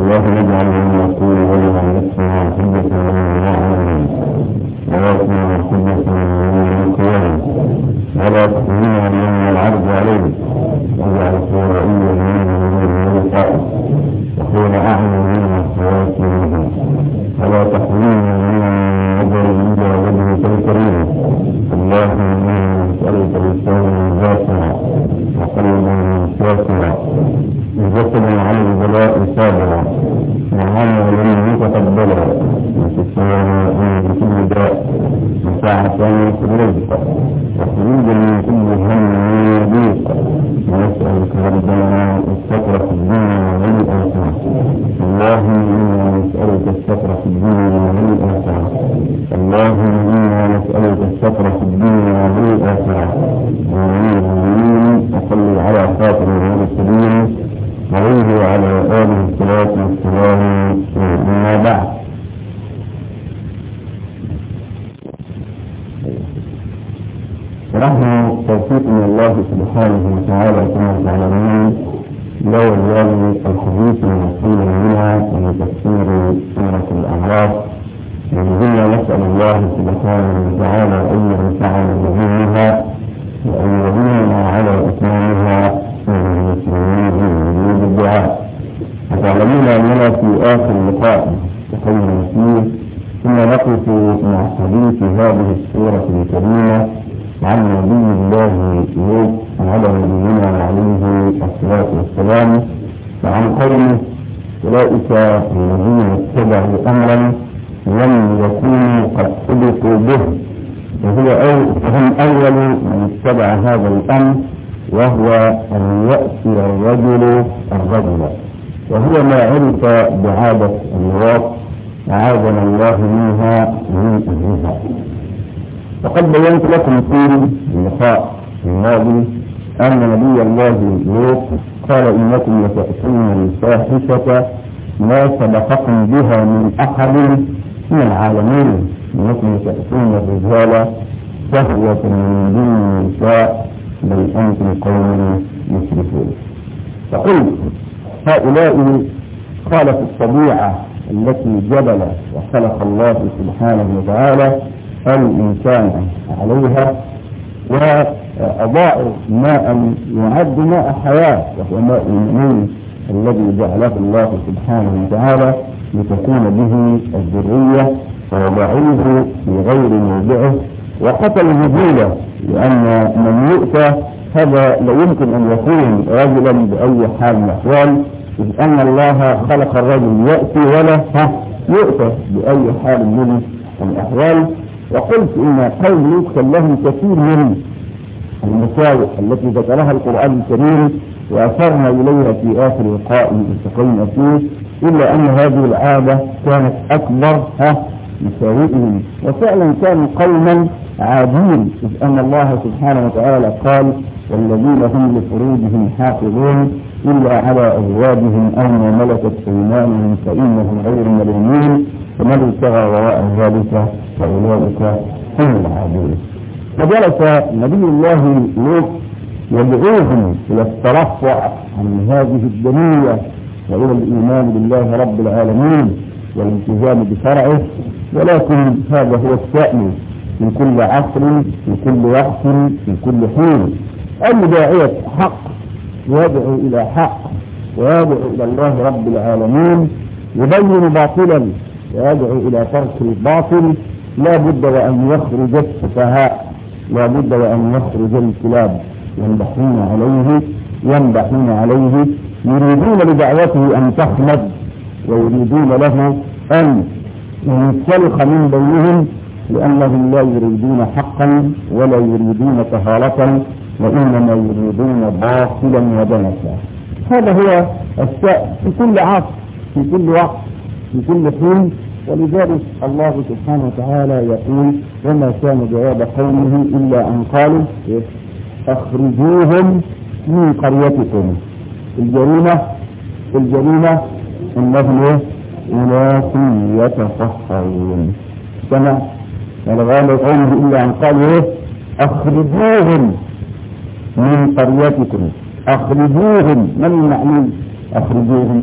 الله يجعل من يقول ولا نفسه حجة من يعلم ولكن حجة من القيام ولا تخزينا من العرض عليه واجعل سورائيا منه من القائد وخير أعلم من الصوات منه ولا تحرمنا من النظر إلى وجهك الكريم اللهم إنا نسألك لسانا ذاكرا وقلبا شاكرا وجسدا على البلاء صابرا وعملا متقبلا وشفاء من كل داء وسعة في الرزق وخروجا من كل هم وضيق ونسألك ربنا الستر في الدنيا والآخرة اللهم إنا نسألك الستر في الدنيا والآخرة اللهم إنا نسألك الستر في الدنيا والآخرة آمين وصل على خاتم المرسلين عليه وعلى آله الصلاة والسلام أما بعد نحن توفيق من الله سبحانه وتعالى كما تعلمون لا يزال الحديث موصولا بنا من تفسير سورة الأعراف ومهما نسأل الله سبحانه وتعالى أن ينفعنا بها وأن يعيننا على إتمامها المسلمين من الدعاء وتعلمون أننا في آخر لقاء تقيم فيه ثم نقف مع حديث هذه السورة الكريمة عن نبي الله لوط على نبينا عليه الصلاة والسلام وعن قومه أولئك الذين اتبعوا أمرا لم يكونوا قد سبقوا به وهو أو هم أول من اتبع هذا الأمر وهو أن يأتي الرجل الرجل وهو ما عرف بعادة اللواط أعاذنا الله منها من أهلها وقد بينت لكم في اللقاء الماضي أن نبي الله لوط قال إنكم لتأتون الفاحشة ما سبقكم بها من أحد من العالمين إنكم لتأتون الرجال شهوة من دون النساء بل أنتم قوم مسرفون فقلت هؤلاء خالفوا الطبيعة التي جبل وخلق الله سبحانه وتعالى الإنسان عليها وأضاعوا ماء يعد ماء حياة وهو ماء المؤمن الذي جعله الله سبحانه وتعالى لتكون به الذرية ووضعوه في غير موضعه وقتلوا الرجولة لأن من يؤتى هذا لا يمكن أن يكون رجلا بأي حال من الأحوال إذ أن الله خلق الرجل يأتي ولا يؤتى بأي حال من الأحوال وقلت إن قوم لوط كان لهم كثير من المساوئ التي ذكرها القرآن الكريم وأثرنا إليها في آخر لقاء التقينا فيه إلا أن هذه العادة كانت أكبر ها مساوئهم وفعلا كانوا قوما عادين إذ أن الله سبحانه وتعالى قال والذين هم لفروجهم حافظون إلا على أزواجهم أو ما ملكت أيمانهم فإنهم غير ملومين فمن ابتغى وراء ذلك فأولئك هم العادون فجلس نبي الله لوط يدعوهم إلى الترفع عن هذه الدنيا وإلى الإيمان بالله رب العالمين والالتزام بشرعه ولكن هذا هو الشأن في كل عصر في كل وقت في كل حين أي داعية حق يدعو إلى حق ويدعو إلى الله رب العالمين يبين باطلا ويدعو إلى ترك الباطل لا بد وأن يخرج السفهاء لا بد وأن يخرج الكلاب ينبحون عليه ينبحون عليه يريدون لدعوته أن تخلد ويريدون له أن ينسلخ من بينهم لأنهم لا يريدون حقا ولا يريدون طهارة وإنما يريدون باطلا ودنسا هذا هو الشأن في كل عصر في كل وقت في كل حين ولذلك الله سبحانه وتعالى يقول وما كان جواب قومه إلا أن قالوا أخرجوهم من قريتكم الجريمة الجريمة أنهم أناس يتطهرون سمع ولغاية قومه إلا أن قالوا أخرجوهم من قريتكم أخرجوهم من المعنى أخرجوهم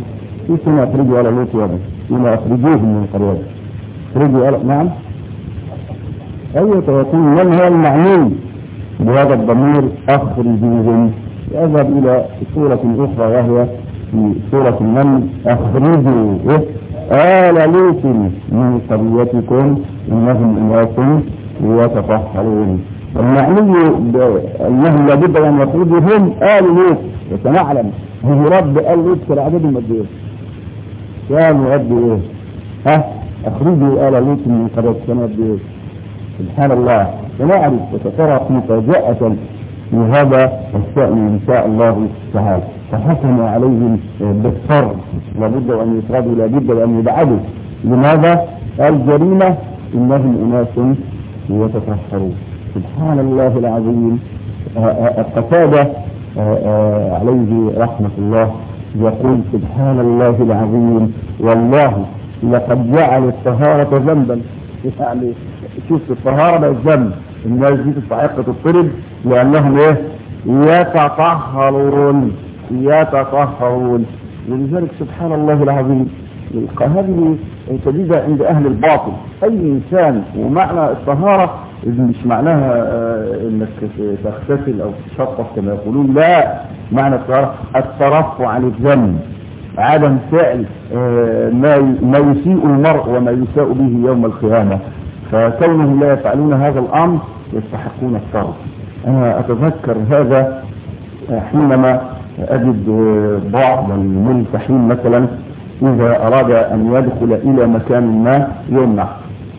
في سنة أخرجوا على لوط وابن سنة أخرجوهم من قرية أخرجوا على نعم أيوة يقول من هو المعني بهذا الضمير أخرجوهم يذهب إلى سورة أخرى وهي في سورة النمل أخرجوا إيه؟ آل لوط من قريتكم إنهم أناس يتطهرون المعني أنهم لابد أن يخرجوا هم آل لوط وسنعلم هو رب آل لوط كان عددهم قد إيه؟ كانوا قد إيه؟ ها أخرجوا آل لوط من قريتكم قد إيه؟ سبحان الله ونعرف وسترى مفاجأة لهذا الشأن إن شاء الله تعالى فحكم عليهم بالصرف لابد أن يطردوا لابد أن يبعدوا لماذا؟ الجريمة إنهم أناس يتطهرون سبحان الله العظيم القتادة عليه رحمة الله يقول سبحان الله العظيم والله لقد جعل الطهارة ذنبا يعني شوف الطهارة بقت ذنب الناس دي تستحق تطرد لأنهم ايه يتطهرون يتطهرون ولذلك سبحان الله العظيم هذه تجدها عند أهل الباطل أي إنسان ومعنى الطهارة مش معناها انك تغتسل او تشطف كما يقولون لا معنى الطهارة الترفع عن الذنب عدم فعل ما ما يسيء المرء وما يساء به يوم القيامة فكونهم لا يفعلون هذا الامر يستحقون الطرد انا اتذكر هذا حينما اجد بعض الملتحين مثلا اذا اراد ان يدخل الى مكان ما يمنع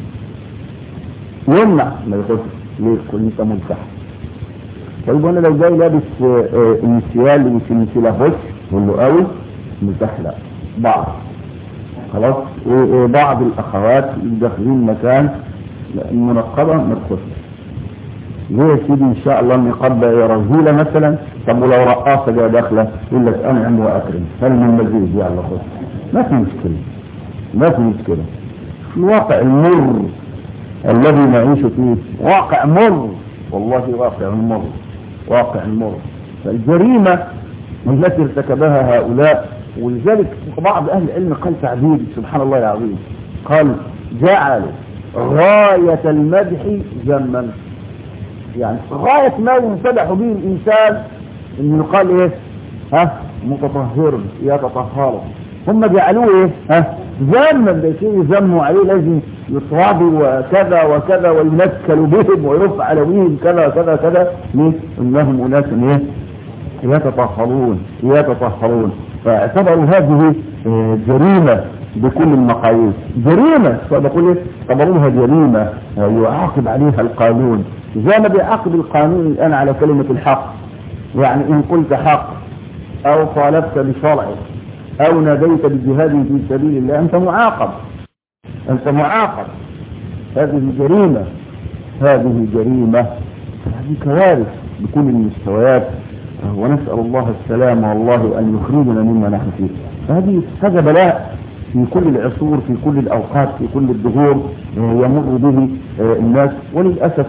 يمنع ما يخش ليه كل انت ملتح طيب وانا لو جاي لابس انسيال وسنسيل اخش يقول له قوي ملتح لا بعض خلاص بعض الاخوات داخلين مكان المنقبه ما تخش ليه يا سيدي ان شاء الله النقاب بقى رذيله مثلا طب ولو رقاصه جايه داخله يقول لك انعم واكرم هل من مزيد يلا خش ما في مشكله ما في مشكله في الواقع المر الذي نعيش فيه واقع مر والله واقع مر واقع مر فالجريمة التي ارتكبها هؤلاء ولذلك بعض أهل العلم قال تعبير سبحان الله العظيم قال جعلوا غاية المدح ذما يعني غاية ما يمتدح به الإنسان إنه قال إيه ها متطهر يتطهر هم جعلوه إيه ها ذما ده شيء يذموا عليه لازم يطردوا وكذا وكذا وينكلوا بهم ويرفع بهم كذا وكذا كذا ليه؟ انهم اناس ايه؟ يتطهرون يتطهرون فاعتبروا هذه جريمه بكل المقاييس جريمه فبقول ايه؟ اعتبروها جريمه يعاقب عليها القانون زي ما بيعاقب القانون الان على كلمه الحق يعني ان قلت حق او طالبت بشرعه او ناديت بالجهاد في سبيل الله انت معاقب انت معاقب هذه جريمة هذه جريمة هذه كوارث بكل المستويات ونسأل الله السلامة والله أن يخرجنا مما نحن فيه هذه هذا بلاء في كل العصور في كل الأوقات في كل الدهور يمر به الناس وللأسف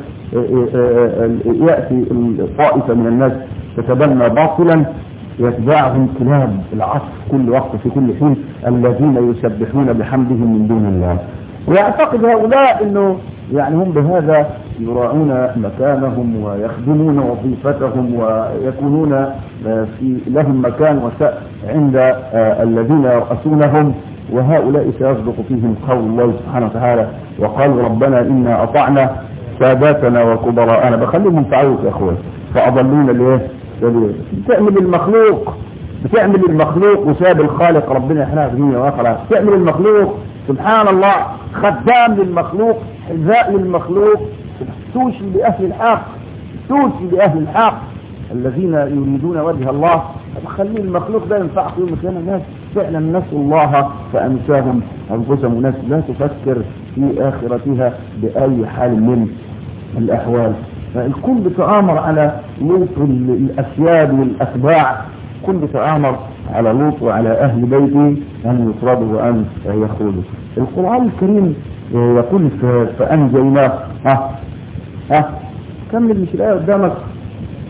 يأتي طائفة من الناس تتبنى باطلا يتبعهم كلاب العصر كل وقت في كل حين الذين يسبحون بحمدهم من دون الله ويعتقد هؤلاء انه يعني هم بهذا يراعون مكانهم ويخدمون وظيفتهم ويكونون في لهم مكان وسأ عند الذين يرأسونهم وهؤلاء سيصدق فيهم قول الله سبحانه وتعالى وقالوا ربنا إنا أطعنا ساداتنا وكبراءنا بخليهم تعود يا أخوان فأضلونا ليه بتعمل المخلوق بتعمل المخلوق وساب الخالق ربنا احنا في دنيا واخره بتعمل المخلوق سبحان الله خدام للمخلوق حذاء للمخلوق توشي لأهل الحق توشي لأهل الحق الذين يريدون وجه الله خلي المخلوق ده ينفع في يوم القيامة ناس فعلا نسوا الله فأنساهم أنفسهم ناس لا تفكر في آخرتها بأي حال من الأحوال فالكل بتآمر على لوط الأسياد والأتباع كل بتآمر على لوط وعلى أهل بيته أن يطردوا وأن يخرجوا القرآن الكريم يقول فأنجيناه ها ها كمل مش الآية قدامك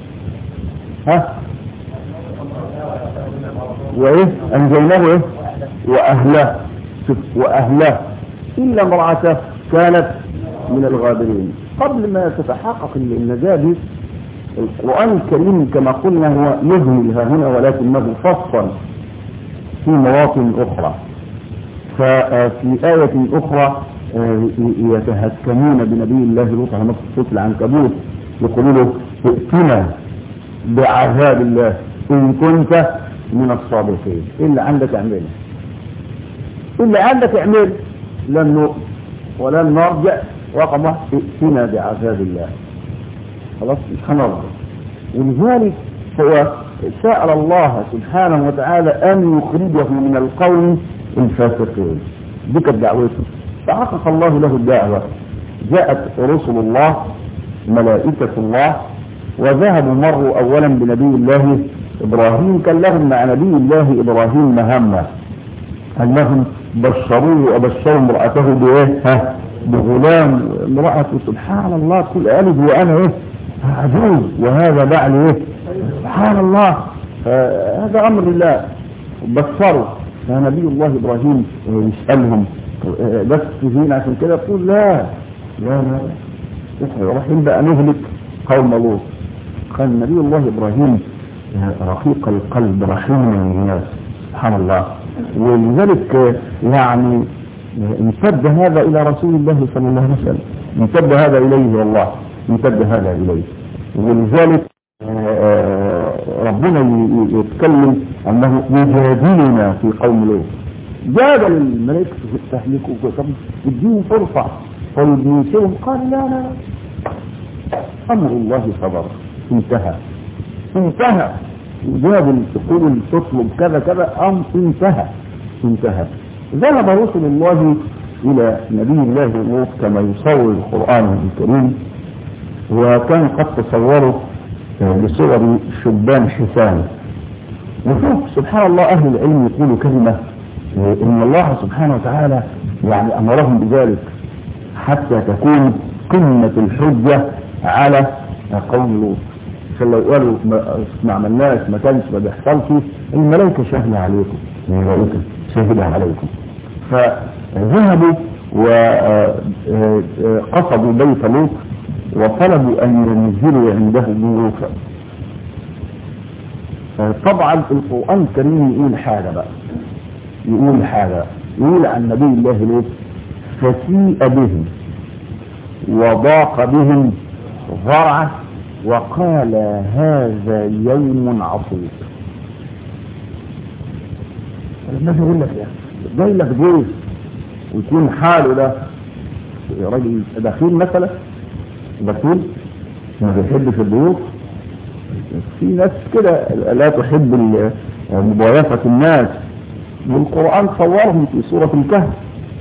ها وإيه أنجيناه إيه وأهله وأهله إلا امرأته كانت من الغابرين قبل ما تتحقق النجاة دي القرآن الكريم كما قلنا هو يهمل ها هنا ولكنه فصل في مواطن أخرى ففي آية أخرى يتهكمون بنبي الله لوط على نص العنكبوت يقولوا له ائتنا بعذاب الله إن كنت من الصادقين إلا عندك اعمله إلا عندك اعمل لن نؤمن ولن نرجع رقم واحد ائتنا بعذاب الله خلاص مش هنرجع ولذلك هو سأل الله سبحانه وتعالى أن يخرجه من القوم الفاسقين دي كانت دعوته فحقق الله له الدعوة جاءت رسل الله ملائكة الله وذهبوا مروا أولا بنبي الله إبراهيم كان لهم مع نبي الله إبراهيم مهمة أنهم بشروه وبشروا امرأته بإيه ها بغلام امرأته سبحان الله تقول قالت وأنا إيه عجوز وهذا بعل إيه سبحان الله هذا أمر الله بشروا فنبي الله إبراهيم يسألهم بس تجين عشان كده تقول لا لا لا احنا رايحين بقى نهلك قوم لوط كان نبي الله إبراهيم رقيق القلب رحيم الناس سبحان الله ولذلك يعني امتد هذا إلى رسول الله صلى الله عليه وسلم امتد هذا إليه والله امتد هذا إليه ولذلك ربنا يتكلم أنه يجادلنا في قوم لوط جادل الملائكة في التهليك طب اديهم فرصة طيب يوسفهم قال لا لا لا أمر الله صبر انتهى انتهى جادل تقول تطلب كذا كذا أم انتهى انتهى ذهب رسل الله إلى نبي الله لوط كما يصور القرآن الكريم وكان قد تصوروا بصور شبان حسان وشوف سبحان الله أهل العلم يقولوا كلمة إن الله سبحانه وتعالى يعني أمرهم بذلك حتى تكون قمة الحجة على قوم لوط عشان لو قالوا ما عملناش ما كانش ما بيحصلش الملائكة شاهدة عليكم الملائكة شاهدة عليكم فذهبوا وقصدوا بيت لوط وطلبوا أن ينزلوا عنده ضيوفا طبعا القرآن الكريم يقول حاجة بقى يقول حاجة يقول عن نبي الله لوط فسيء بهم وضاق بهم ضرعه وقال هذا يوم عصيب الناس يقول لك يا جاي لك ضيف ويكون حاله ده راجل دخيل مثلا دخيل ما بيحبش الضيوف في ناس كده لا تحب مضايفة الناس والقرآن صورهم في سورة الكهف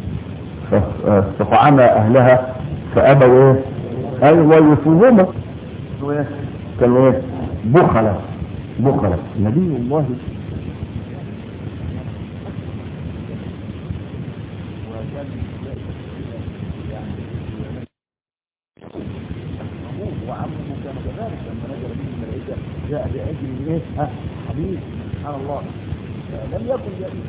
فطعم أهلها فأبوا ايه أيوة يفوهما كانوا ايه بخلة بخلة نبي الله جاء بأجل ايه ها حبيب سبحان الله لم يكن يأتي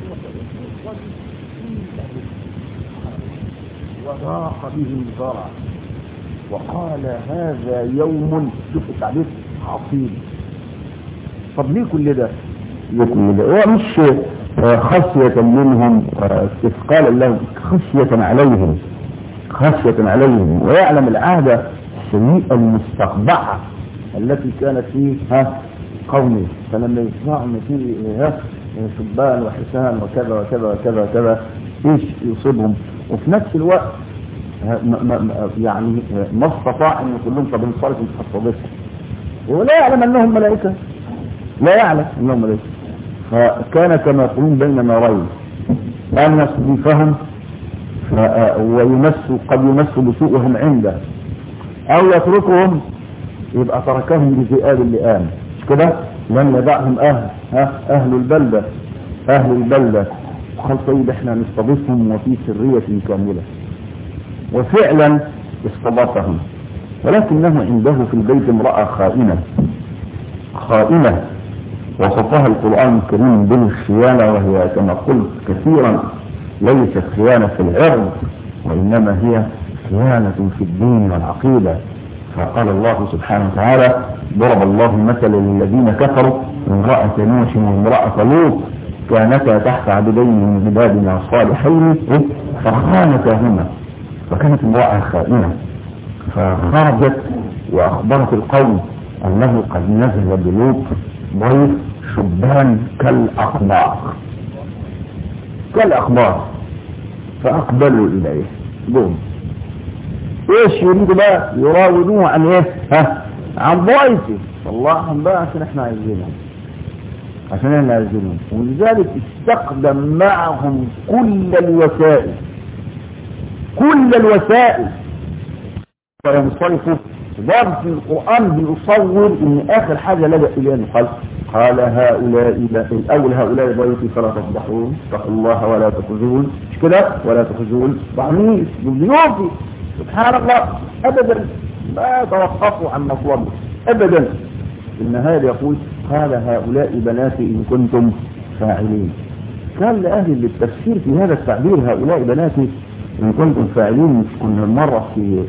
وضاق به الزرع وقال هذا يوم شوف التعبير عصيب طب ليه كل ده ليه كل ده هو مش خشية منهم استثقالا لهم خشية عليهم خشية عليهم ويعلم العادة السيئة المستقبعة التي كانت في ها قومه فلما يسمعوا ان في ها شبان وحسان وكذا وكذا وكذا وكذا ايش يصيبهم وفي نفس الوقت يعني ما استطاع ان يقول لهم طب انصرف انت هتصادفهم ولا يعلم انهم ملائكه لا يعلم انهم ملائكه فكان كما يقولون بين نارين ان يستضيفهم ويمس قد يمس بسوءهم عنده او يتركهم يبقى تركهم بذئاب اللئام مش كده لم يدعهم اهل ها اهل البلده اهل البلده قال طيب احنا نستضيفهم وفي سريه كامله وفعلا استضافهم ولكنه عنده في البيت امرأة خائنة خائنة وصفها القرآن الكريم بالخيانة وهي كما قلت كثيرا ليست خيانة في العرض وإنما هي خيانة في الدين والعقيدة فقال الله سبحانه وتعالى ضرب الله مثلا للذين كفروا امرأة نوح وامرأة لوط كانتا تحت عبدين من عبادنا الصالحين فخانتاهما فكانت امرأة خائنة فخرجت وأخبرت القوم أنه قد نزل بلوط ضيف شبان كالأخبار كالأخبار فأقبلوا إليه قوم ايش يريدوا بقى يراودوه عن ايه ها عن ضيفه طلعهم بقى عشان احنا عايزينهم عشان احنا عايزينهم ولذلك استخدم معهم كل الوسائل كل الوسائل فينصرفوا ضرب في القرآن بيصور ان اخر حاجة لجأ اليها الخلق قال هؤلاء الاول هؤلاء ضيفي فلا تصبحون اتقوا الله ولا تخزون مش كده ولا تخزون ضعميس بالضيوفي سبحان الله ابدا ما توقفوا عن مطلبه ابدا في النهاية يقول قال هؤلاء بناتي ان كنتم فاعلين كان لأهل التفسير في هذا التعبير هؤلاء بناتي إن كنتم فاعلين كنا مرة في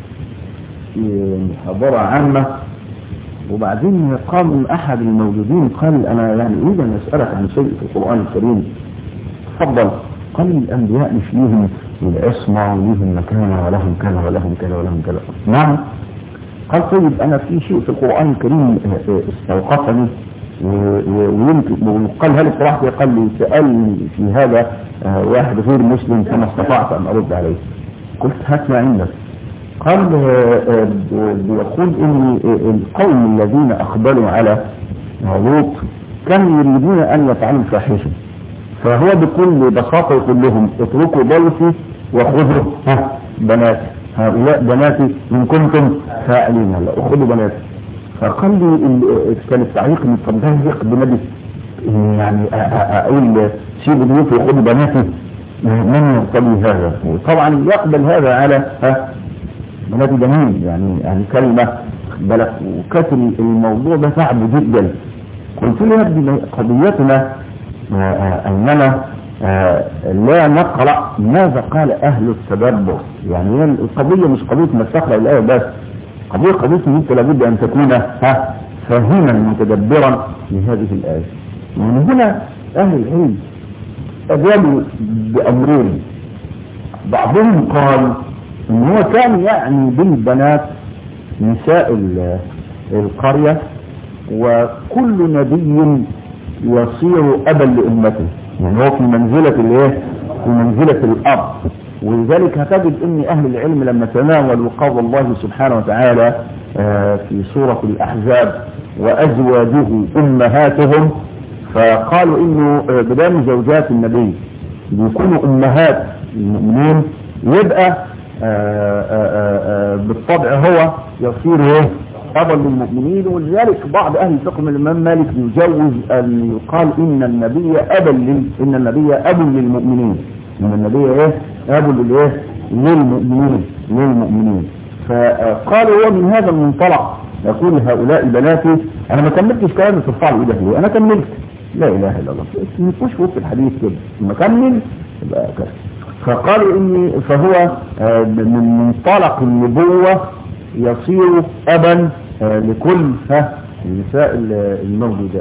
في محاضرة عامة وبعدين قام أحد الموجودين قال أنا يعني أريد أن أسألك عن شيء في القرآن الكريم تفضل قال الأنبياء مش ليهم العصمة وليهم مكانة ولهم كذا ولهم كذا ولهم كذا نعم قال طيب أنا في شيء في القرآن الكريم استوقفني ويمكن وقال هل صراحة قال لي سألني في هذا واحد غير مسلم فما استطعت أن أرد عليه قلت هات ما عندك قال بيقول ان القوم الذين اقبلوا على لوط كانوا يريدون ان يفعلوا الفاحشه فهو بكل بساطه يقول لهم اتركوا ضيفي وخذوا بناتي هؤلاء بناتي ان كنتم فاعلين هلا خذوا بناتي فقال لي كان التعليق من طب ده يليق بنبي يعني اقول سيبوا ضيوفي وخذوا بناتي من يقتضي هذا طبعا يقبل هذا على بناتي جميل يعني يعني كلمة بلك وكتل الموضوع ده صعب جدا قلت له يبدي قضيتنا اننا لا نقرأ ماذا قال اهل التدبر يعني القضية مش قضية ما تقرأ الايه بس قضية قضية ان انت لابد ان تكون ها فاهما متدبرا لهذه الايه ومن هنا اهل العلم اجابوا بامرين بعضهم قال ان هو كان يعني بالبنات نساء القرية وكل نبي يصير ابا لامته يعني هو في منزلة الايه في منزلة الاب ولذلك هتجد ان اهل العلم لما تناولوا قول الله سبحانه وتعالى في سورة الاحزاب وازواجه امهاتهم فقالوا انه بدام زوجات النبي بيكونوا امهات المؤمنين يبقى آآ آآ بالطبع هو يصير ايه ابا للمؤمنين ولذلك بعض اهل الفقه من الامام مالك يجوز ان يقال ان النبي ابا لل... ان النبي اب للمؤمنين ان النبي ايه اب للايه للمؤمنين للمؤمنين فقالوا هو من هذا المنطلق يقول هؤلاء بناتي انا ما كملتش كلامي في الصعب ايده ليه انا كملت لا اله الا الله مش وسط الحديث كده لما كمل يبقى كده فقالوا اني فهو من منطلق النبوة يصير ابا لكل النساء الموجودات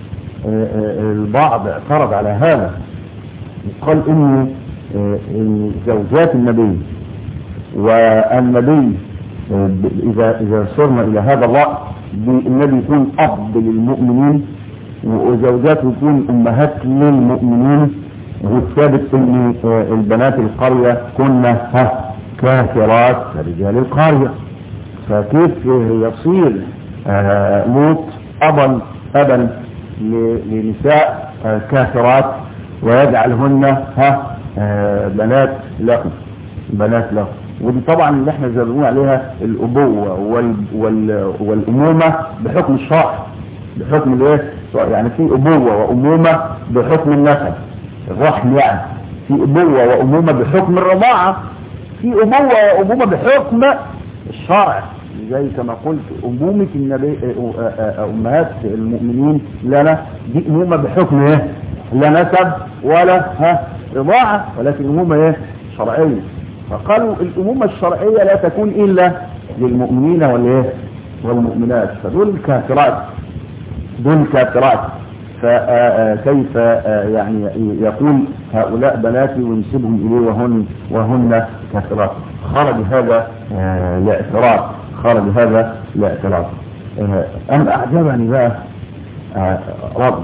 البعض اعترض على هذا قال ان زوجات النبي والنبي اذا اذا صرنا الى هذا الرأي النبي يكون اب للمؤمنين وزوجاته يكون امهات للمؤمنين والثابت ان البنات القرية كنا كافرات رجال القرية فكيف يصير لوط ابا ابا لنساء كافرات ويجعلهن ها بنات له بنات له ودي طبعا اللي احنا زي بنقول عليها الابوه وال وال والامومه بحكم الشرع بحكم الايه يعني في ابوه وامومه بحكم النسب الرحم يعني في ابوه وامومه بحكم الرضاعه في ابوه وامومه بحكم الشرع زي كما قلت أمومة النبي أمهات المؤمنين لنا دي أمومة بحكم إيه؟ لا نسب ولا ها رضاعة ولكن أمومة إيه؟ شرعية فقالوا الأمومة الشرعية لا تكون إلا للمؤمنين والإيه؟ والمؤمنات فدول كافرات دول كافرات فكيف يعني يقول هؤلاء بناتي وينسبهم إليه وهن وهن كافرات خرج هذا لاعتراض خرج هذا لاعتراض أنا أعجبني بقى رد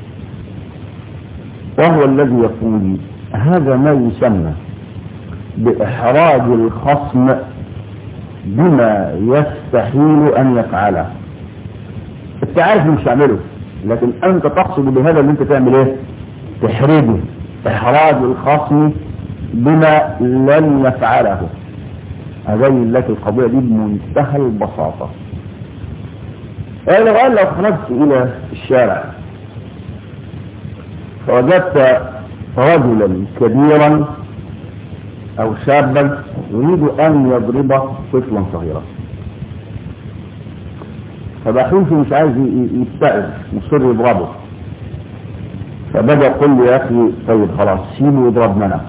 وهو الذي يقول هذا ما يسمى بإحراج الخصم بما يستحيل أن يفعله انت عارف مش تعمله لكن انت تقصد بهذا اللي انت تعمل ايه تحرجه احراج الخصم بما لن يفعله ابين لك القضية دي بمنتهى البساطة انا قال لو خرجت الى الشارع فوجدت رجلا كبيرا او شابا يريد ان يضرب طفلا صغيرا فبحوث مش عايز يستعد مصر يضربه فبدأ يقول لي يا اخي طيب خلاص سيبه يضرب منع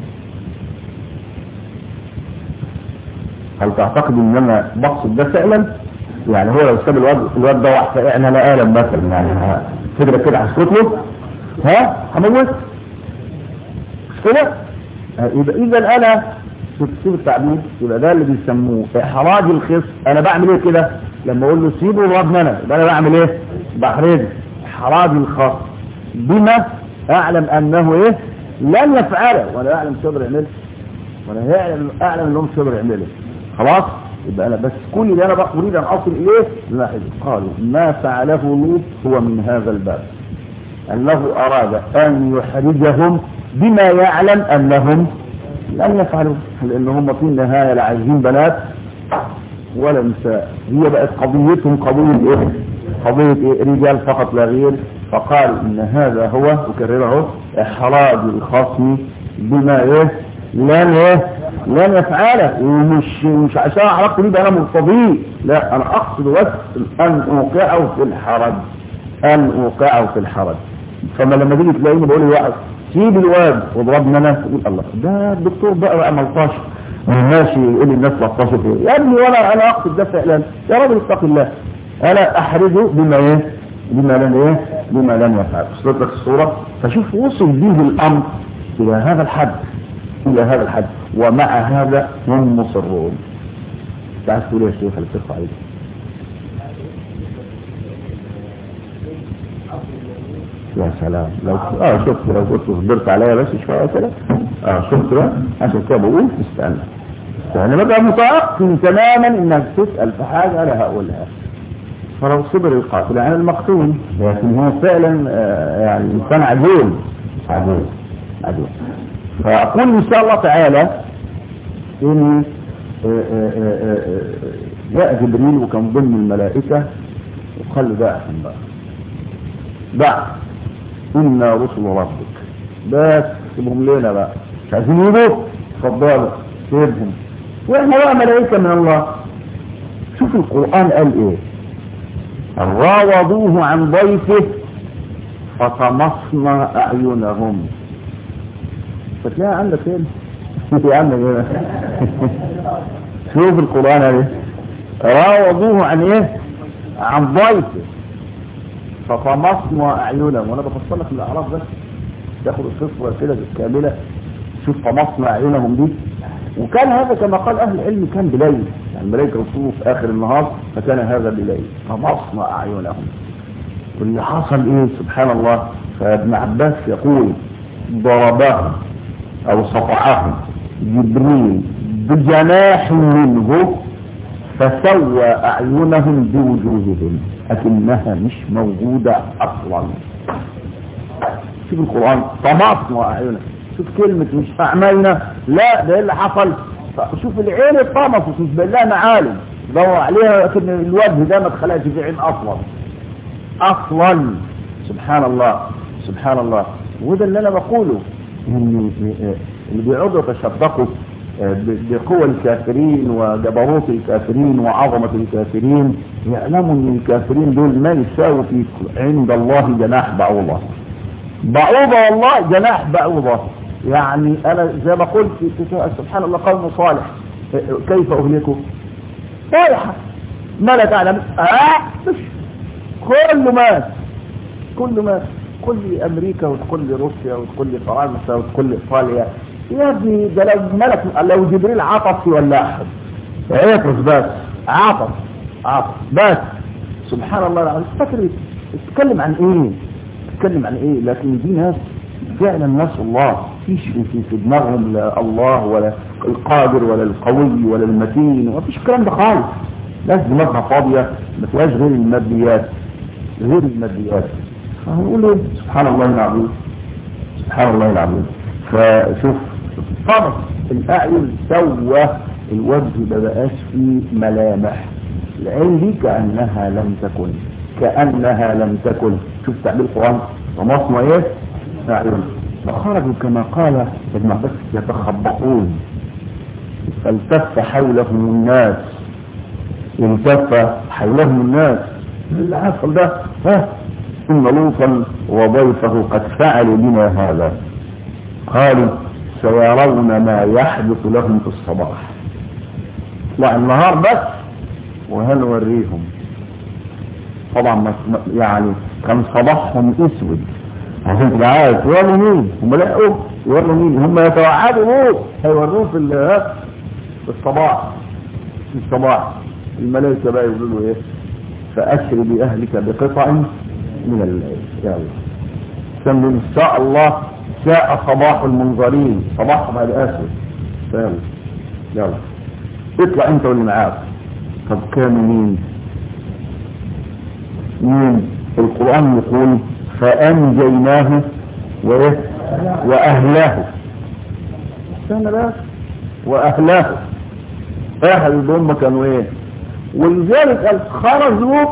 هل تعتقد ان انا بقصد ده فعلا يعني هو لو ساب الواد الواد ده واحد احنا لا الم مثلا يعني فكره كده هسكت له ها هموت مش كده يبقى اذا انا شوف التعبير يبقى ده اللي بيسموه احراج الخصم انا بعمل ايه كده لما اقول له سيبه وضرب انا يبقى انا بعمل ايه بحرجه احراج الخصم بما اعلم انه ايه لن يفعله ولا اعلم شو يعمله ولا يعلم اعلم انه مش يعمله خلاص يبقى انا بس كل اللي انا بقى اريد ان اصل اليه لاحظ قالوا ما فعله لوط هو من هذا الباب انه اراد ان يحرجهم بما يعلم انهم لن يفعلوا لان هم في النهايه لا عايزين بنات ولا نساء هي بقت قضيتهم قضيه ايه قضيه ايه رجال فقط لا غير فقال ان هذا هو اكرره احراج الخصم بما ايه لن ايه لن يفعله ومش مش عشان علاقته بيه انا مرتضيه لا انا اقصد بس ان اوقعه في الحرج ان اوقعه في الحرج فما لما تيجي تلاقيني بقول لواحد سيب الواد واضربنا انا تقول الله ده الدكتور بقى بقى ملطاش ماشي يقول للناس لطاشوا فيه يا ابني وانا انا اقصد ده فعلا يا راجل اتق الله انا احرجه بما ايه بما لن ايه بما لن يفعل وصلت لك الصوره فشوف وصل به الامر الى هذا الحد الى هذا الحد ومع هذا هم مصرون تعال تقول يا شيخ اللي بترفع ايدك يا سلام لو اه شفت لو كنت صبرت عليا بس شويه كده اه شفت بقى عشان كده بقول استنى يعني بقى متيقن تماما انك تسال في حاجه انا هقولها فلو صبر القاتل يعني المقتول لكن هو فعلا آه يعني انسان عجول عجول عجول فاقول ان شاء الله تعالى ان جاء جبريل وكان ضمن الملائكه وقال له بقى بقى دع إنا رسل ربك بس سيبهم لنا بقى مش عايزين يجوا اتفضلوا سيبهم واحنا بقى ملائكة من الله شوف القرآن قال ايه راوضوه عن ضيفه فطمسنا أعينهم فتلاقي عندك هنا في عندك هنا شوف القرآن قال ايه راوضوه عن ايه عن ضيفه فطمسنا اعينهم وانا بفصل لك الاعراف بس تاخد القصه كده كامله شوف طمسنا اعينهم دي وكان هذا كما قال اهل العلم كان بليل يعني ملائكه رسوله في اخر النهار فكان هذا بليل طمسنا اعينهم واللي حصل ايه سبحان الله فابن عباس يقول ضربهم او صفحهم جبريل بجناح منه فسوى اعينهم بوجوههم لكنها مش موجودة اصلا شوف القرآن طمسنا اعيننا شوف كلمة مش اعمالنا لا ده اللي حصل شوف العين اتطمست مش بالله معالم دور عليها لكن الوجه ده ما اتخلقش في عين اصلا اصلا سبحان الله سبحان الله وده اللي انا بقوله ان اللي بيقعدوا يتشبقوا بقوى الكافرين وجبروت الكافرين وعظمة الكافرين يعلموا ان الكافرين دول ما يساووا في عند الله جناح بعوضة بعوضة والله جناح بعوضة يعني انا زي ما قلت سبحان الله قوم صالح كيف اهلكه صالحة ما لا تعلم آه مش كله مات كله مات تقول لي امريكا وتقول لي روسيا وتقول لي فرنسا وتقول لي ايطاليا يا ابني ده لو ملك لو جبريل عطس ولا احد عطس بس عطس عطس بس سبحان الله العظيم فاكر تتكلم عن ايه تتكلم عن ايه لكن دي ناس فعلا ناس الله فيش في في دماغهم لا الله ولا القادر ولا القوي ولا المتين ما فيش الكلام ده خالص ناس دماغها فاضيه ما فيهاش غير الماديات غير الماديات هنقول ايه سبحان الله العظيم سبحان الله العظيم فشوف طرف الاعين سوى الوجه ما بقاش فيه ملامح العين دي كانها لم تكن كانها لم تكن شوف تعبير القران ومصنع ايه اعين فخرجوا كما قال ابن عباس يتخبطون فالتف حولهم الناس التف حولهم الناس اللي حصل ده ها إن لوطا وضيفه قد فعلوا بنا هذا قالوا سيرون ما يحدث لهم في الصباح طلع النهار بس وهنوريهم طبعا يعني كان صباحهم اسود عشان تبقى عارف يوروا مين هم لقوا يوروا مين هم يتوعدوا موت هيوروه في في الصباح في الصباح الملائكه بقى يقولوا له ايه فأسر بأهلك بقطع من الليل يا الله سمي إن شاء الله شاء صباح المنظرين صباحهم هذا أسر يلا يلا اطلع انت واللي معاك طب كانوا مين مين القرآن يقول فأنجيناه وإيه وأهله استنى بس وأهله أهل الأمة كانوا إيه ولذلك قال خرج لوط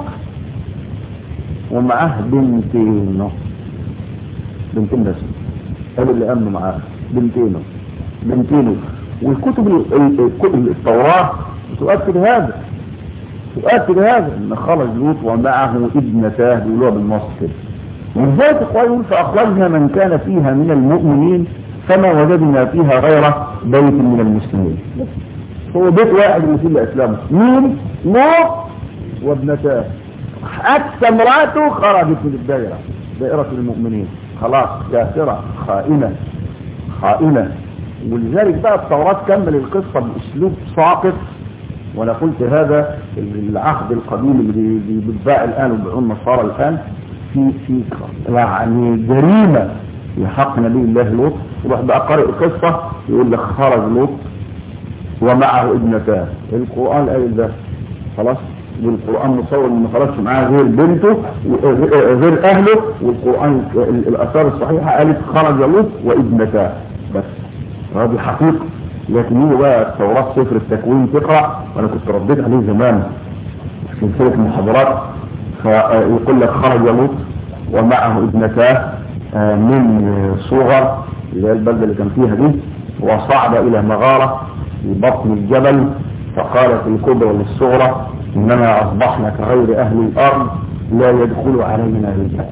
ومعاه بنتين بنتين بس قالوا اللي امنوا معاه بنتين بنتين والكتب الكتب التوراة تؤكد هذا تؤكد هذا ان خرج لوط ومعه ابنتاه بيقولوها بالنص كده ولذلك يقول فاخرجنا من كان فيها من المؤمنين فما وجدنا فيها غير بيت من المسلمين هو بيت واحد اللي فيه الاسلام مين لوط وابنتاه حتى امراته خرجت من الدائره دائره المؤمنين خلاص كافره خائنه خائنه ولذلك بقى التوراة كمل القصة بأسلوب ساقط وأنا قلت هذا العهد القديم اللي بيتباع الآن وبيعوا النصارى الآن في في يعني جريمة في حق نبي الله لوط يروح بقى قارئ القصة يقول لك خرج لوط ومعه ابنتان القرآن قال ده خلاص والقرآن مصور ان ما خرجش معاه غير بنته غير اهله والقرآن الاثار الصحيحة قالت خرج لوط وابنتاه بس هذه حقيقة لكن يجي بقى التوراة سفر التكوين تقرأ وانا كنت رديت عليه زمان في سلسلة المحاضرات فيقول لك خرج لوط ومعه ابنتاه من صغر اللي هي البلدة اللي كان فيها دي وصعد الى مغارة في بطن الجبل فقالت الكبرى للصغرى انما اصبحنا كغير اهل الارض لا يدخل علينا رجال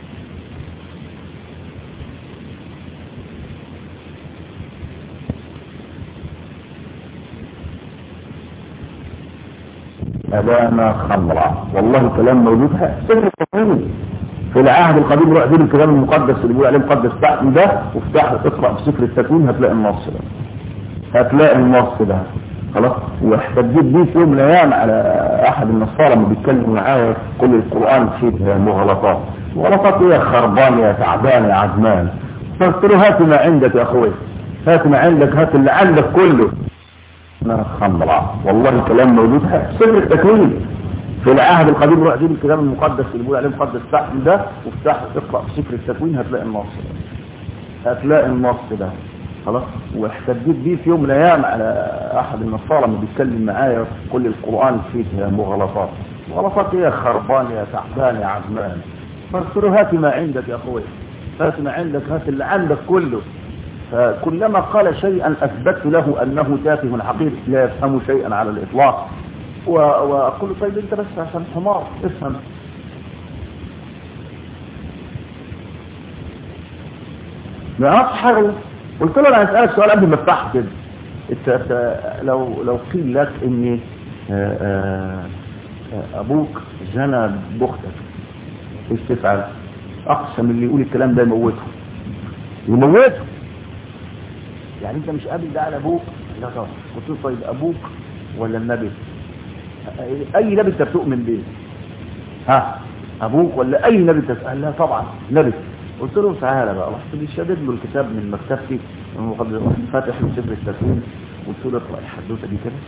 أبانا خمرا والله كلام موجود سر التقويم في العهد القديم روح دين الكتاب المقدس اللي بيقول عليه مقدس تحت ده وافتح اقرا في سفر التكوين هتلاقي النص ده هتلاقي النص ده خلاص واحتجيت بيه في يوم من الايام على احد النصارى اللي بيتكلم معايا كل القران فيه مغالطات مغالطات ايه خربان يا تعبان يا عزمان قلت له هات ما عندك يا اخوي هات ما عندك هات اللي عندك كله انا خمرة والله كلام موجود سر التكوين في العهد القديم روح دين الكتاب المقدس اللي بيقول عليه مقدس تحت ده وافتح اقرا في سفر التكوين هتلاقي النص ده هتلاقي النص ده خلاص واحتجيت بيه في يوم من الايام على احد النصارى اللي بيتكلم معايا كل القران فيه مغالطات مغالطات ايه يا خربان يا تعبان يا عزمان قلت له هات ما عندك يا اخوي هات ما عندك هات اللي عندك كله فكلما قال شيئا أثبت له أنه تافه حقير لا يفهم شيئا على الإطلاق و- وأقول له طيب أنت بس عشان حمار افهم ما أعرفش حاجة قلت له أنا هسألك سؤال قبل ما افتحه كده انت انت لو لو قيل لك ان آه، آه، آه، ابوك زنى باختك ايش تفعل اقسم اللي يقول الكلام ده يموته يموته يعني انت مش قابل ده على ابوك لا طبعا قلت له طيب ابوك ولا النبي اي نبي انت بتؤمن بيه ها ابوك ولا اي نبي انت قال لا طبعا نبي قلت له تعالى بقى رحت لي شدد له الكتاب من مكتبتي وقد رحت فاتح له سفر التكوين قلت له اقرا الحدوته دي كده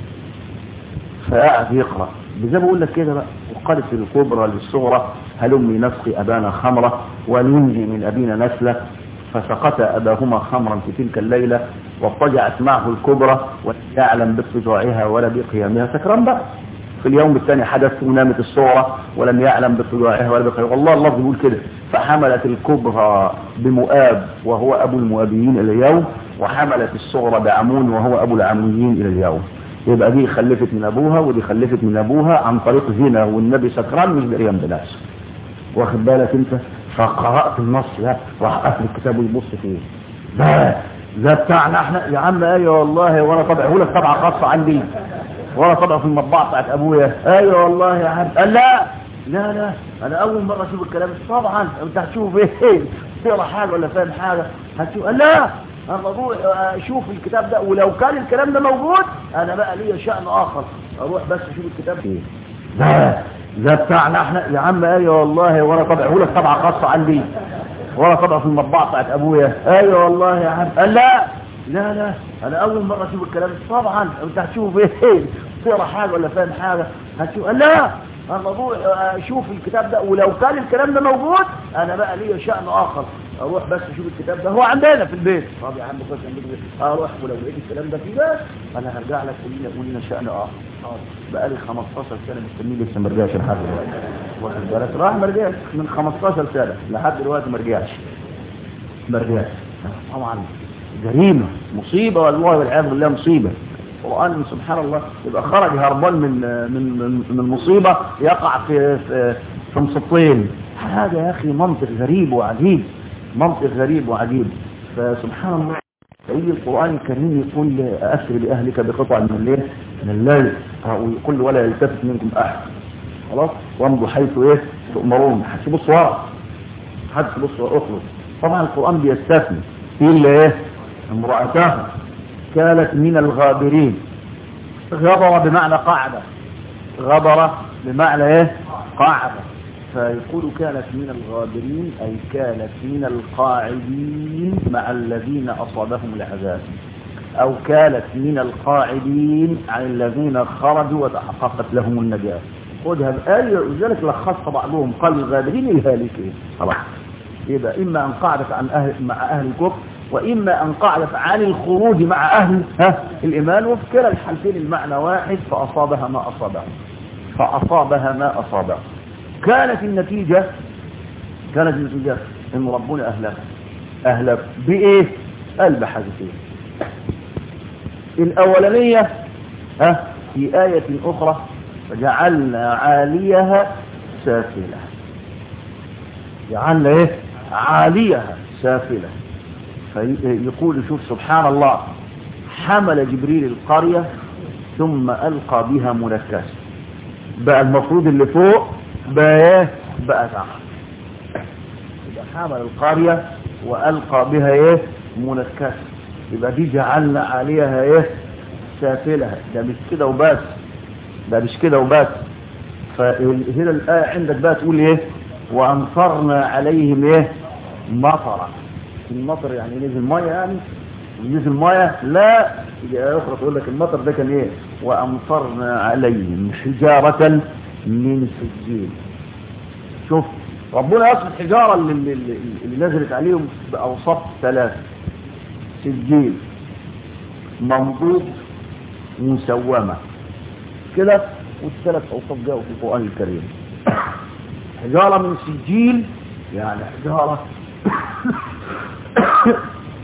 فقعد يقرا زي ما بقول لك كده بقى وقالت الكبرى للصغرى هلمي نسقي ابانا خمره وننجي من ابينا نسله فسقط اباهما خمرا في تلك الليله واضطجعت معه الكبرى ولم يعلم باضطجاعها ولا بقيامها سكران بقى في اليوم الثاني حدث ونامت الصغرى ولم يعلم باضطجاعها ولا بقيامها والله الله بيقول كده فحملت الكبرى بمؤاب وهو ابو المؤابيين الى اليوم وحملت الصغرى بعمون وهو ابو العمونيين الى اليوم يبقى دي خلفت من ابوها ودي خلفت من ابوها عن طريق زنا والنبي سكران مش بريان بلاش واخد بالك انت فقرأت النص ده راح قفل الكتاب ويبص فيه ده ده بتاعنا احنا يا عم ايوه والله وانا طبعه لك طبعه خاصه عندي وانا طبعه في المطبعه بتاعت ابويا ايوه والله يا عم قال لا لا لا انا اول مره اشوف الكلام ده. طبعا انت هتشوف ايه تقرا حاجه ولا فاهم حاجه هتشوف قال لا انا بروح اشوف الكتاب ده ولو كان الكلام ده موجود انا بقى ليا شأن اخر اروح بس اشوف الكتاب ايه ده ده بتاعنا احنا يا عم ايوه والله وانا طبعه لك طبعه خاصه عندي وانا طبعه في المطبعه بتاعت ابويا ايوه والله يا عم قال لا لا لا انا اول مره اشوف الكلام ده. طبعا انت هتشوف ايه تقرا حاجه ولا فاهم حاجه هتشوف قال لا انا بروح اشوف الكتاب ده ولو كان الكلام ده موجود انا بقى ليا شأن اخر اروح بس اشوف الكتاب ده هو عندنا في البيت طب يا عم كويس عندك البيت اروح ولو لقيت الكلام ده فيه بس انا هرجع لك قول لنا قول لنا شأن اخر آه. بقى لي 15 سنه مستنيه لسه ما رجعش لحد دلوقتي واخد بالك راح ما رجعش من 15 سنه لحد دلوقتي ما رجعش ما رجعش طبعا جريمه مصيبه والله والعياذ بالله مصيبه القرآن سبحان الله يبقى خرج هربان من من من, من المصيبة يقع في في, في مسطين هذا يا أخي منطق غريب وعجيب منطق غريب وعجيب فسبحان الله فيجي القرآن الكريم يقول أسر بأهلك بقطع من الليل من الليل ويقول ولا يلتفت منكم أحد خلاص وامضوا حيث ايه تؤمرون هتبص ورا هتبص ورا اخرج طبعا القرآن بيستثني إلا ايه امرأته كانت من الغابرين غبر بمعنى قاعدة غبر بمعنى ايه قاعدة فيقول كانت من الغابرين أي كانت من القاعدين مع الذين أصابهم العذاب أو كانت من القاعدين عن الذين خرجوا وتحققت لهم النجاة خذها بآية ذلك لخص بعضهم قال الغابرين الهالكين خلاص يبقى إما أن قعدت عن أهل مع أهل الكفر وإما أن قعدت عن الخروج مع أهل ها الإيمان وفي كلا الحالتين المعنى واحد فأصابها ما أصابها فأصابها ما أصابها كانت النتيجة كانت النتيجة إن ربنا أهلك أهلك بإيه قلب حذفين الأولانية ها في آية أخرى فجعلنا عاليها سافلة جعلنا إيه عاليها سافلة فيقول شوف سبحان الله حمل جبريل القرية ثم ألقى بها منكسة بقى المفروض اللي فوق بقى ايه بقى تحت يبقى حمل القرية وألقى بها ايه منكسة يبقى دي جعلنا عليها ايه سافلها ده مش كده وبس ده مش كده وبس فهنا الآية عندك بقى تقول ايه وأمطرنا عليهم ايه مطرا المطر يعني نزل ميه يعني نزل ميه لا يا اخرى تقول لك المطر ده كان ايه وامطرنا عليهم حجاره من سجيل شوف ربنا يصف الحجاره اللي, اللي, اللي نزلت عليهم باوصاف ثلاثه سجيل منضود مسومه كده والثلاث اوصاف جاءوا في القران الكريم حجاره من سجيل يعني حجاره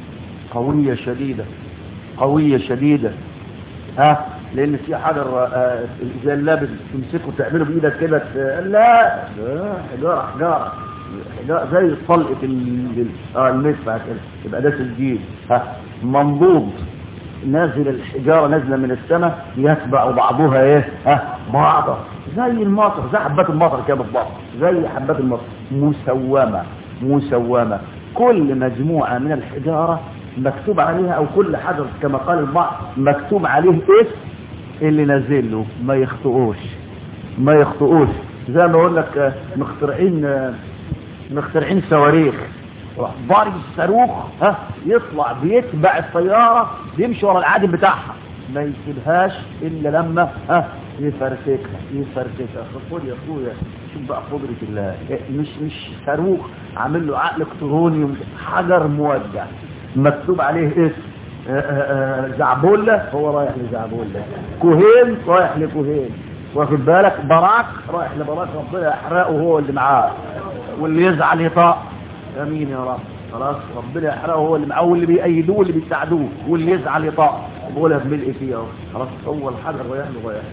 قوية شديدة قوية شديدة ها لان في حجر آه، زي اللابس تمسكه تعمله بايدك كده ت- لا آه، حجارة حجارة حجارة زي طلقة ال- ال- اه المدفع كده يبقى ده تسجيل ها منضوب نازل الحجارة نازلة من السماء يتبع بعضها ايه ها بعضها زي المطر زي حبات المطر كده بالضبط زي حبات المطر مسومة مسومة كل مجموعة من الحجارة مكتوب عليها او كل حجر كما قال البعض مكتوب عليه اسم اللي نازل له ما يخطئوش ما يخطئوش زي ما اقول لك آه، مخترعين آه، مخترعين صواريخ راح ضارب الصاروخ ها يطلع بيتبع الطيارة بيمشي ورا العادم بتاعها ما يسيبهاش الا لما ها يفرتكها يفرتكها خد يا اخويا شوف بقى قدرة الله إيه، مش مش صاروخ عامل له عقل الكتروني ومش- حجر موجه مكتوب عليه اسم آه، آه، آه، زعبولة هو رايح لزعبولة كوهين رايح لكوهين واخد بالك براك رايح لبراك ربنا يحرقه هو اللي معاه واللي يزعل يطاق امين يا رب خلاص ربنا يحرقه هو اللي معاه واللي بيأيدوه واللي بيساعدوه واللي يزعل يطاق بقولها بملء فيه اهو خلاص اول حاجه رايح له رايح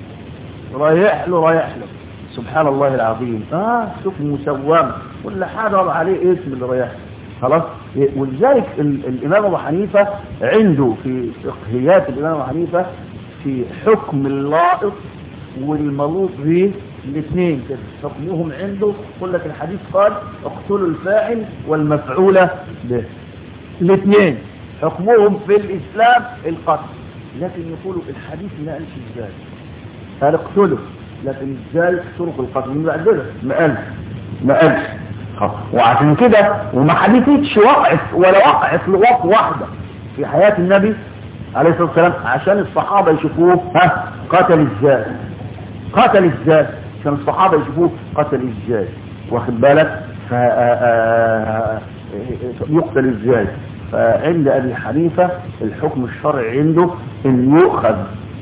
له رايح له رايح له سبحان الله العظيم اه شوف مسوم كل حاجه وضع عليه اسم اللي رايح له. خلاص ولذلك ال- الامام ابو حنيفه عنده في فقهيات الامام ابو حنيفه في حكم اللائط والملوط به الاثنين كده حكمهم عنده يقول لك الحديث قال اقتلوا الفاعل والمفعول به الاثنين حكمهم في الاسلام القتل لكن يقولوا الحديث ما قالش ازاي قال اقتله لكن ازاي طرق القتل من بعد كده ما قالش ما قالش خلاص. وعشان كده وما حدثتش وقعت ولا وقعت لوقت واحدة في حياة النبي عليه الصلاة والسلام عشان الصحابة يشوفوه ها قتل ازاي قتل ازاي عشان الصحابة يشوفوه قتل ازاي واخد بالك ف يقتل ازاي فعند ابي حنيفة الحكم الشرعي عنده ان يؤخذ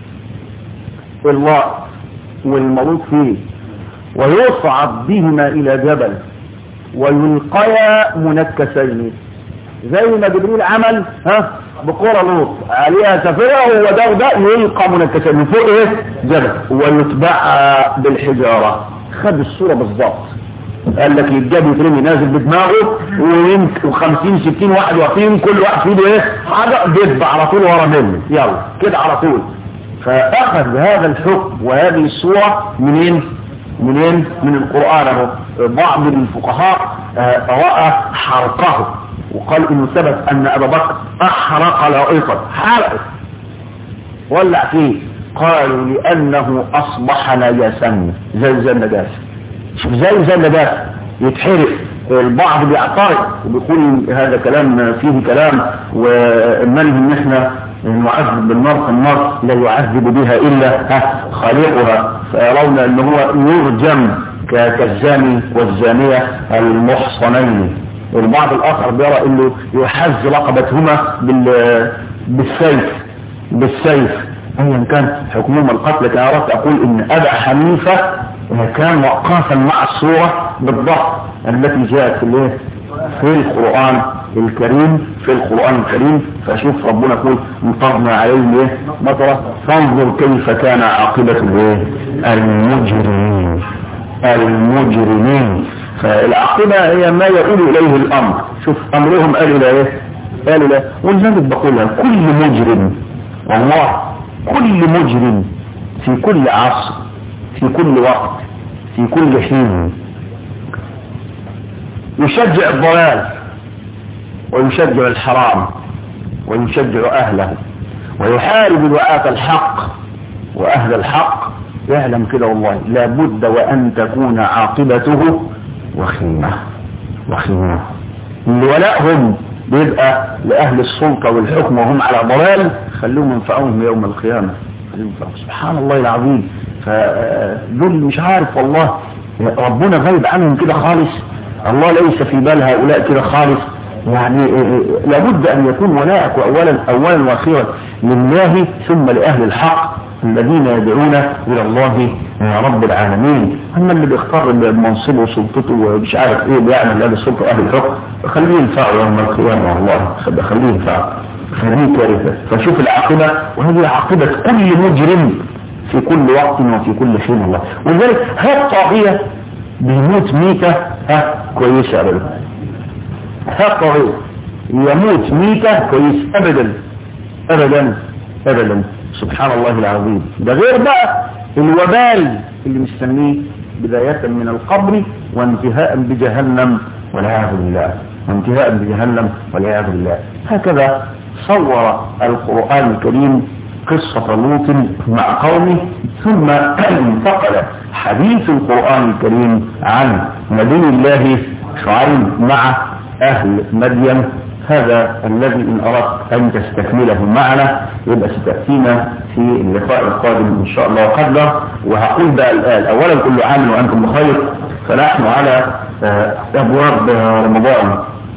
الله والمولود فيه ويصعد بهما الى جبل ويلقيا منكسين زي ما جبريل عمل ها بقرى لوط عليها سفيرة وده وده يلقى منكسين من فوق ايه جبل ويتبع بالحجارة خد الصورة بالظبط قال لك الجاب يترمي نازل بدماغه ويمكن 50 60 واحد واقفين كل واحد في ايده ايه حاجه دب على طول ورا منه يلا كده على طول فاخذ هذا الحكم وهذه الصوره منين منين من القران اهو بعض الفقهاء آه، راى حرقه وقال انه ثبت ان ابا بكر احرق لائقا حرقه ولع فيه قالوا لانه اصبح نجسا زي زي النجاسه شوف زي زي النجاسه يتحرق البعض بيعترض وبيقول هذا كلام فيه كلام ومنهي ان احنا نعذب بالنار النار لا يعذب بها الا ها خالقها فيرون ان هو يرجم ك- كالزاني والزانيه المحصنين والبعض الاخر بيرى انه يحز رقبتهما بال بالسيف بالسيف ايا كان حكمهما القتل كان اردت اقول ان ابا حنيفه كان وقافا مع الصوره بالضبط التي جاءت في الايه في القران الكريم في القران الكريم فشوف ربنا يقول مطرنا عليهم ايه مطره فانظر كيف كان عاقبه الايه المجرمين المجرمين فالعاقبه هي ما يؤول اليه الامر شوف امرهم قالوا لا ايه قالوا لا ولذلك بقولها كل مجرم والله كل مجرم في كل عصر في كل وقت في كل حين يشجع الضلال ويشجع الحرام ويشجع أهله ويحارب دعاة الحق وأهل الحق يعلم كده والله لابد وأن تكون عاقبته وخيمة وخيمة الولائهم بيبقى لأهل السلطة والحكم وهم على ضلال خلوهم ينفعوهم يوم القيامة خلوهم ينفعوهم. سبحان الله العظيم فدول مش عارف والله ربنا غايب عنهم كده خالص الله ليس في بال هؤلاء كده خالص يعني لابد أن يكون ولائك أولا أولا وأخيرا لله ثم لأهل الحق الذين يدعون الى الله رب العالمين اما اللي بيختار منصبه وسلطته ومش عارف ايه بيعمل هذه السلطه اهل الحكم خليه ينفعه يوم القيامه والله خليه ينفعه خليه كارثه فشوف العاقبه وهذه عاقبه كل مجرم في كل وقت وفي كل حين الله ولذلك هات طاغيه بيموت ميته ها كويسه ابدا هات طاغيه يموت ميته كويس ابدا ابدا ابدا سبحان الله العظيم ده غير بقى الوبال اللي مستنيه بداية من القبر وانتهاء بجهنم والعياذ بالله وانتهاء بجهنم والعياذ بالله هكذا صور القرآن الكريم قصة لوط مع قومه ثم انتقل حديث القرآن الكريم عن نبي الله شعيب مع أهل مدين هذا الذي إن أردت أن تستكمله معنا يبقى ستأتينا في اللقاء القادم إن شاء الله قدر وهقول بقى الآن أولا كل عام وأنتم بخير فنحن على أبواب رمضان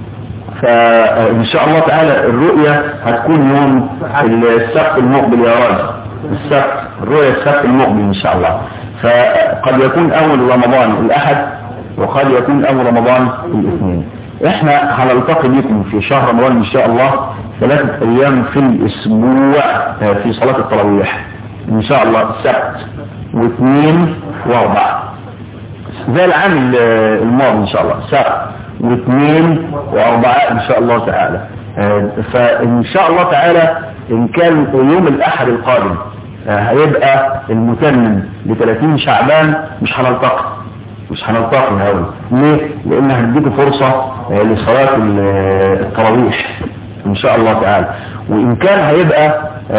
فإن شاء الله تعالى الرؤية هتكون يوم السبت المقبل يا راجل السبت الرؤية السبت المقبل إن شاء الله فقد يكون أول رمضان الأحد وقد يكون أول رمضان الاثنين احنا هنلتقي بكم في شهر رمضان ان شاء الله ثلاثة ايام في الاسبوع في صلاة التراويح ان شاء الله السبت واثنين واربعة زي العام الماضي ان شاء الله سبت واثنين واربعة ان شاء الله تعالى فان شاء الله تعالى ان كان يوم الاحد القادم هيبقى المتمم ل 30 شعبان مش هنلتقي مش هنلتقي هاوي ليه؟ لان هنديكم فرصة لصلاة التراويح ان شاء الله تعالى وان كان هيبقى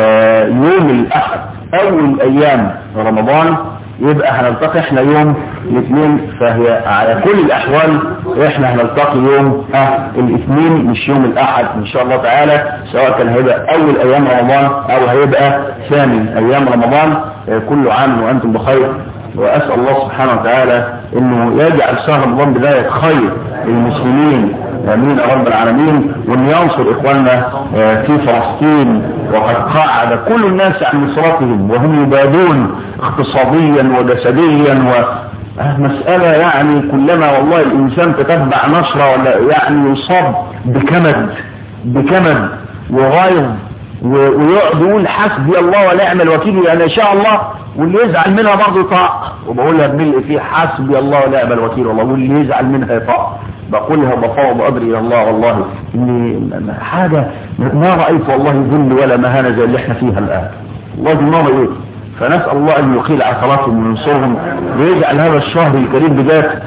يوم الاحد اول ايام رمضان يبقى هنلتقي احنا يوم الاثنين فهي على كل الاحوال احنا هنلتقي يوم اه الاثنين مش يوم الاحد ان شاء الله تعالى سواء كان هيبقى اول ايام رمضان او هيبقى ثاني ايام رمضان اه كل عام وانتم بخير واسال الله سبحانه وتعالى انه يجعل شهر رمضان بدايه خير للمسلمين امين يا رب العالمين وان ينصر اخواننا في فلسطين وقد قاعد كل الناس عن نصرتهم وهم يبادون اقتصاديا وجسديا و مسألة يعني كلما والله الإنسان تتبع نشرة ولا يعني يصاب بكمد بكمد وغيظ ويقعد يقول حسبي الله ونعم الوكيل أنا إن شاء الله واللي يزعل منها برضه طاق وبقولها بملء فيه حسبي الله ونعم الوكيل والله واللي يزعل منها يطاق بقولها بفاوض أمري إلى الله والله إني حاجة ما رأيت والله ذل ولا مهانة زي اللي احنا فيها الآن والله ما رأيت فنسأل الله أن يقيل عثراتهم وينصرهم ويجعل هذا الشهر الكريم بداية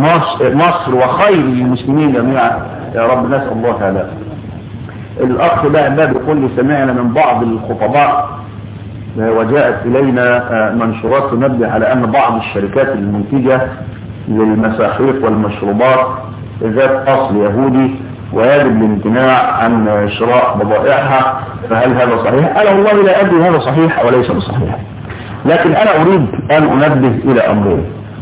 نصر وخير للمسلمين جميعا يا رب نسأل الله تعالى الأخ ده باب يقول لي سمعنا من بعض الخطباء وجاءت إلينا منشورات تنبه على أن بعض الشركات المنتجة للمساحيق والمشروبات ذات أصل يهودي ويجب الامتناع عن شراء بضائعها فهل هذا صحيح؟ أنا والله لا أدري هذا صحيح وليس بصحيح لكن أنا أريد أن أنبه إلى أمرين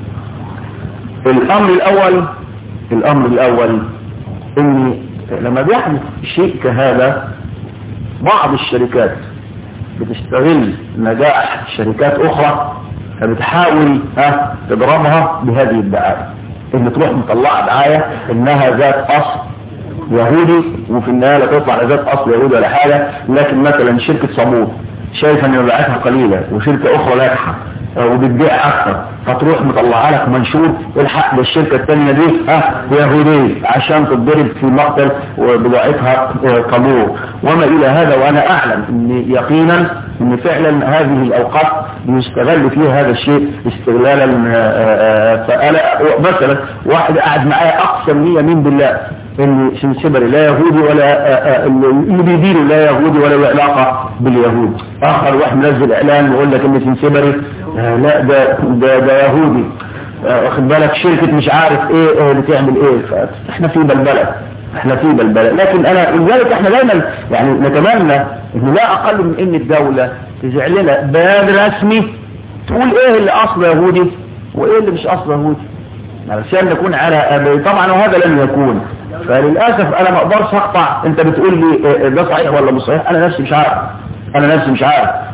الأمر الأول الأمر الأول إن لما بيحدث شيء كهذا بعض الشركات بتستغل نجاح شركات أخرى فبتحاول ها تضربها بهذه الدعاية اللي تروح مطلعة دعاية إنها ذات أصل يهودي وفي النهاية لا تطلع ذات أصل يهودي ولا حاجة لكن مثلا شركة صابون شايفة ان مبيعاتها قليلة وشركة اخرى ناجحة وبتبيع اكثر فتروح مطلعها لك منشور الحق بالشركة الثانية دي ها يهودية عشان تتضرب في مقتل وبضاعتها قبور وما الى هذا وانا اعلم ان يقينا ان فعلا هذه الاوقات بيستغل فيها هذا الشيء استغلالا فانا مثلا واحد قاعد معايا اقسم لي يمين بالله ان سنسبري لا يهودي ولا اللي بيديره لا يهودي ولا له علاقه باليهود اخر واحد منزل اعلان يقول لك ان سنسبري لا ده ده, ده يهودي واخد بالك شركه مش عارف ايه بتعمل ايه فاحنا في بلبله احنا في بلبله لكن انا لذلك احنا دايما يعني نتمنى ان لا اقل من ان الدوله تجعل لنا بيان رسمي تقول ايه اللي اصله يهودي وايه اللي مش اصله يهودي علشان نكون على طبعا وهذا لن يكون فللأسف أنا ما أقدرش أقطع أنت بتقول لي ده صحيح ولا مش صحيح أنا نفسي مش عارف أنا نفسي مش عارف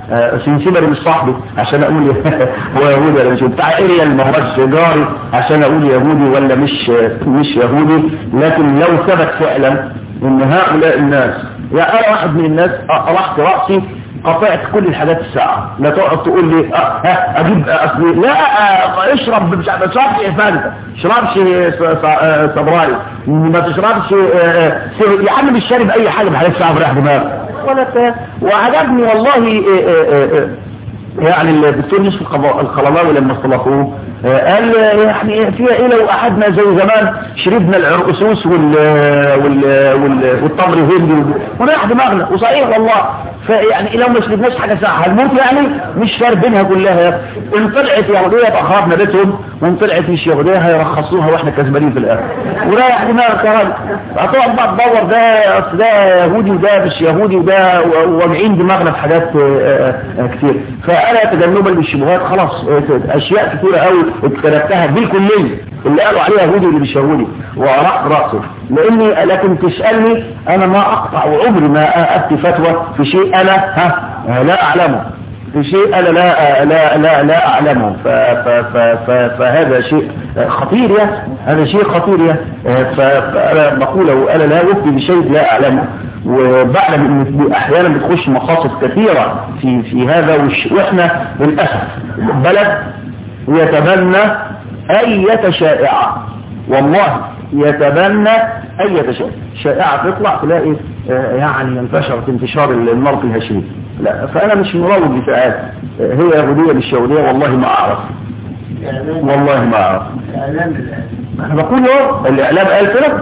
آه، سنسيبري مش صاحبي عشان اقول هو يهودي ولا مش بتاع اريال ما هوش جاري عشان اقول يهودي ولا مش مش يهودي لكن لو ثبت فعلا ان هؤلاء الناس يعني انا واحد من الناس رحت راسي قطعت كل الحاجات الساعة لا تقعد تقول لي اه ها اجيب اصلي لا آه اشرب مش عارف اشربش فانتا اشربش صبراي ما تشربش آه، آه، سير- يا عم مش شارب اي حاجه بحاجات الساعة بريح دماغ ولا بتاع. وعجبني والله آه، آه، آه، يعني الدكتور يوسف الخض- الخللاوي لما اصطلحوه آه، قال يعني فيها ايه لو قعدنا زي زمان شربنا العرقسوس وال وال وال والتمر الهندي ونريح دماغنا وصحيح والله فيعني لو ما شربناش حاجه ساعه هنموت يعني مش شاربينها كلها ان طلعت يهوديه يبقى خربنا بيتهم وان طلعت مش يهوديه هيرخصوها واحنا كسبانين في الاخر وريح دماغك يا راجل هتقعد بقى تدور ده اصل ده يهودي وده مش يهودي وده و- واجعين دماغنا في حاجات آه، آه، كتير فانا تجنبا للشبهات خلاص آه، اشياء كتيره قوي اجتنبتها بالكليه اللي قالوا عليها يهودي واللي مش يهودي وراح راسه لاني لكن تسالني انا ما اقطع وعمري ما افتي فتوى في شيء انا ها آه، لا اعلمه في شيء انا لا لا لا لا اعلمه ف ف ف ف فهذا شيء خطير يا هذا شيء خطير يا ف- فانا بقوله انا لا افتي بشيء لا اعلمه وبعلم ان احيانا بتخش مقاصد كثيره في في هذا والش- واحنا للاسف بلد يتبنى اي شائعه والله يتبنى اي شائعه شائعه تطلع تلاقي آه، يعني انتشرت انتشار المرض الهشيم لا فانا مش مروج لساعات آه، هي يهوديه مش يهوديه والله ما اعرف والله ما اعرف انا بقول اهو الاعلام قال كده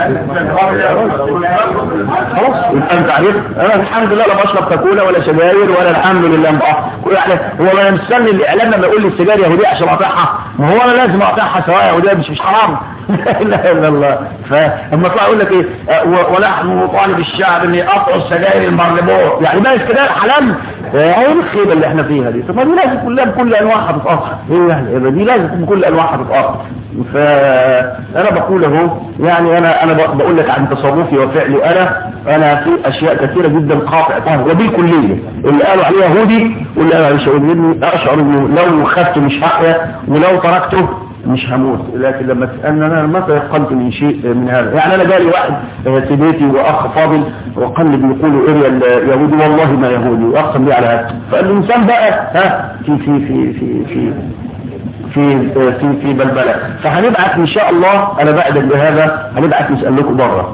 خلاص يبقى انت عرفت انا الحمد لله لا بشرب كاكولا ولا سجاير ولا الحمد لله بقى يعني هو انا مستني الاعلام لما يقول لي السجاير يهوديه عشان اقطعها ما هو انا لازم اقطعها سواء يهوديه مش مش حرام لا اله الا الله فاما يطلع يقول لك ايه آه، و- ونحن نطالب الشعب ان يقطعوا السجاير المرلبوع يعني بقى السجاير حلال ايه الخيبه اللي احنا فيها دي طب ما دي لازم كلها بكل انواعها تتقطع ايه يعني دي لازم بكل انواعها تتقطع فانا بقول اهو يعني انا انا ب- بقول لك عن تصرفي وفعلي انا انا في اشياء كثيره جدا قاطعه وبالكليه اللي قالوا عليه يهودي واللي قالوا عليه يهودي لاني اشعر انه لو خدته مش حقيقه ولو تركته مش هموت لكن لما تسألني انا ما تيقنت من شيء من هذا يعني انا جالي واحد آه، في بيتي واخ فاضل وقال لي بيقولوا اريا اليهودي والله ما يهودي واقسم لي على هذا فقال لي الانسان بقى ها في في في في في في في في بلبله فهنبعت ان شاء الله انا بعد بهذا هنبعت نسال لكم بره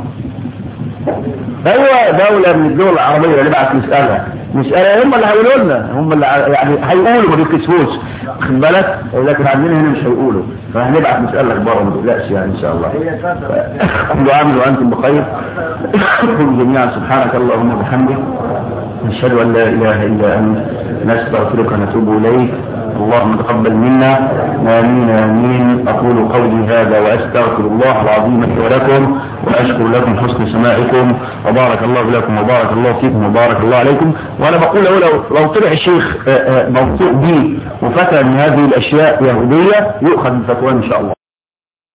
ايوه دولة من الدول العربية اللي نبعت نسألها نسألها هم اللي هيقولوا لنا هم اللي ع- يعني هيقولوا ما بيكسفوش خد بالك لكن عندنا هنا مش هيقولوا فهنبعت نسألك بره ما تقلقش يعني ان شاء الله كل عام وانتم بخير كل جميعا سبحانك اللهم وبحمدك نشهد ان لا اله الا انت نستغفرك ونتوب اليك اللهم تقبل منا امين امين اقول قولي هذا واستغفر الله العظيم لي ولكم واشكر لكم حسن سماعكم وبارك الله لكم وبارك الله فيكم وبارك الله عليكم وانا بقول له لو لو طلع شيخ آه، آه، موثوق به وفتى من هذه الاشياء يهوديه يؤخذ بفتواه ان شاء الله